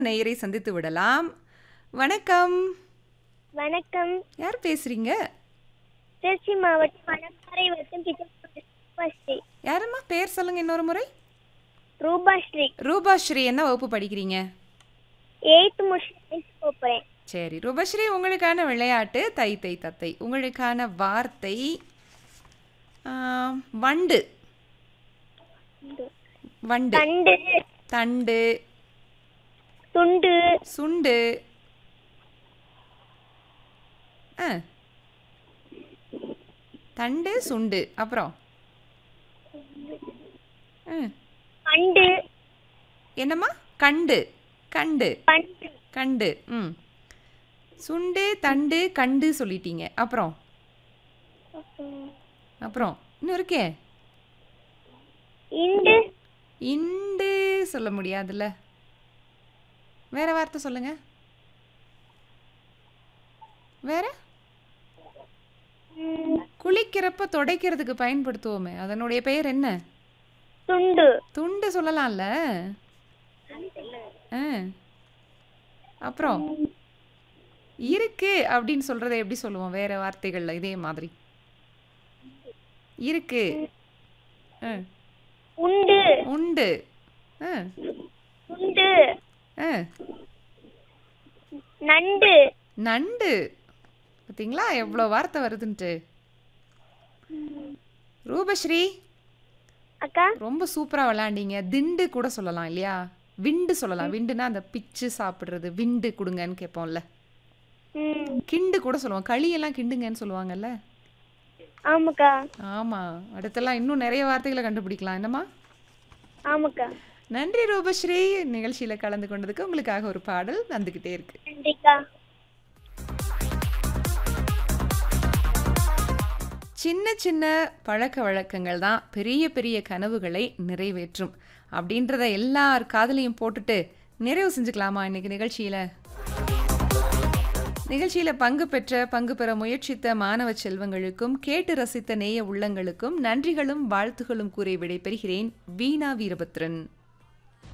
நேயரை சந்தித்து விடலாம் வணக்கம் வணக்கம் யார் பேசுறீங்க திருச்சி மாவட்டம் மணப்பாறை வட்டம் கிட்டத்தட்ட ரூபாஸ்ரீ யாரும்மா பேர் சொல்லுங்க இன்னொரு முறை ரூபாஸ்ரீ ரூபாஸ்ரீ என்ன வகுப்பு படிக்கிறீங்க எயித்து முடிச்சு போகிறேன் சரி ரூபஸ்ரீ உங்களுக்கான விளையாட்டு தை தை தத்தை உங்களுக்கான வார்த்தை ஆ, வண்டு வண்டு தண்டு தண்டு துண்டு சுண்டு ஆ தண்டு சுண்டு அப்புறம் ஆ, பண்டு என்னம்மா கண்டு கண்டு பண்டு கண்டு ம் சுண்டு தண்டு கண்டு சொல்லிட்டீங்க அப்புறம் அப்புறம் இன்னும் இருக்கே இண்டு இண்டு சொல்ல முடியாதுல்ல வேற வார்த்தை சொல்லுங்க வேற ம், குளிக்கிறப்ப துடைக்கிறதுக்கு பயன்படுத்துவோமே அதனுடைய பெயர் என்ன துண்டு துண்டு சொல்லலாம்ல ஆ அப்புறம் இருக்கு அப்படின்னு சொல்றதை எப்படி சொல்லுவோம் வேற வார்த்தைகள்ல இதே மாதிரி இருக்கு ஆ உண்டு உண்டு ஆ உண்டு ஆ நண்டு நண்டு பார்த்தீங்களா எவ்வளோ வார்த்தை வருதுன்ட்டு ரூபஸ்ரீ அக்கா ரொம்ப சூப்பராக விளாண்டீங்க திண்டு கூட சொல்லலாம் இல்லையா விண்டு சொல்லலாம் விண்டுனா அந்த பிச்சு சாப்பிட்றது விண்டு கொடுங்கன்னு கேட்போம்ல ம் கிண்டு கூட சொல்லுவோம் களியெல்லாம் கிண்டுங்கன்னு சொல்லுவாங்கல்ல ஆமாக்கா ஆமாம் அடுத்தெல்லாம் இன்னும் நிறைய வார்த்தைகளை கண்டுபிடிக்கலாம் என்னம்மா ஆமாக்கா நன்றி ரூபஸ்ரீ நிகழ்ச்சியில் கலந்து கொண்டதுக்கு உங்களுக்காக ஒரு பாடல் வந்துக்கிட்டே இருக்கு நன்றிக்கா சின்ன சின்ன பழக்க வழக்கங்கள் தான் பெரிய பெரிய கனவுகளை நிறைவேற்றும் அப்படின்றத எல்லார் காதலையும் போட்டுட்டு நிறைவு செஞ்சுக்கலாமா இன்னைக்கு நிகழ்ச்சியில் நிகழ்ச்சியில் பங்கு பெற்ற பங்கு பெற முயற்சித்த மாணவ செல்வங்களுக்கும் கேட்டு ரசித்த நேய உள்ளங்களுக்கும் நன்றிகளும் வாழ்த்துகளும் கூறி விடைபெறுகிறேன் வீணா வீரபத்ரன்